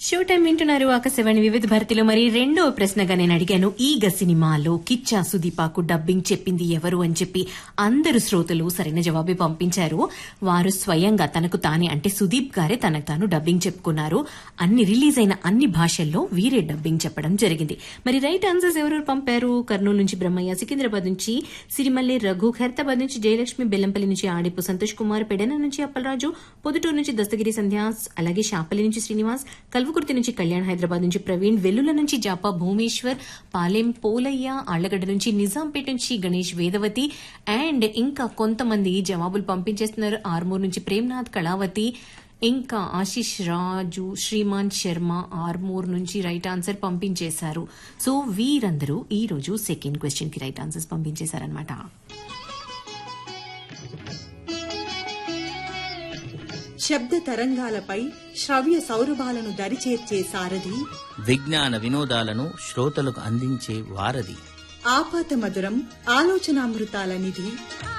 show time వింటున్నారు ఆకాశవాణి వివిధ భారతిలో మరి రెండో ప్రశ్నగా నేను అడిగాను ఈగ సినిమాలో కిచ్చా సుదీపాకు డబ్బింగ్ చెప్పింది ఎవరు అని చెప్పి అందరు శ్రోతలు సరైన జవాబు పంపించారు వారు స్వయంగా తనకు తానే అంటే సుదీప్ గారే తనకు తాను డబ్బింగ్ చెప్పుకున్నారు అన్ని రిలీజ్ అయిన అన్ని భాషల్లో వీరే డబ్బింగ్ చెప్పడం జరిగింది మరి రైట్ ఆన్సర్స్ ఎవరు పంపారు కర్నూలు నుంచి బ్రహ్మయ్య సికింద్రాబాద్ నుంచి సిరిమల్లి రఘు ఖైరతాబాద్ నుంచి జయలక్ష్మి బెల్లంపల్లి నుంచి ఆడిపు సంతోష్ కుమార్ పెడన నుంచి అప్పలరాజు పొదుటూరు నుంచి దస్తగిరి సంధ్యాస్ అలాగే శాపల్లి నుంచి శ్రీనివాస్ కల్వకుర్తి నుంచి కళ్యాణ్ హైదరాబాద్ నుంచి ప్రవీణ్ వెల్లుల నుంచి జాపా భూమేశ్వర్ పాలెం పోలయ్య ఆళ్లగడ్డ నుంచి నిజాంపేట నుంచి గణేష్ వేదవతి అండ్ ఇంకా కొంతమంది జవాబులు పంపించేస్తున్నారు ఆర్మూర్ నుంచి ప్రేమ్నాథ్ కళావతి ఇంకా ఆశిష్ రాజు శ్రీమాన్ శర్మ ఆర్మూర్ నుంచి రైట్ ఆన్సర్ పంపించేశారు సో వీరందరూ ఈ రోజు సెకండ్ క్వశ్చన్ కి రైట్ ఆన్సర్స్ పంపించేశారనమాట శబ్ద తరంగాలపై శ్రవ్య సౌరభాలను దరిచేర్చే సారథి విజ్ఞాన వినోదాలను శ్రోతలకు అందించే వారధి ఆపాత మధురం ఆలోచనామృతాల నిధి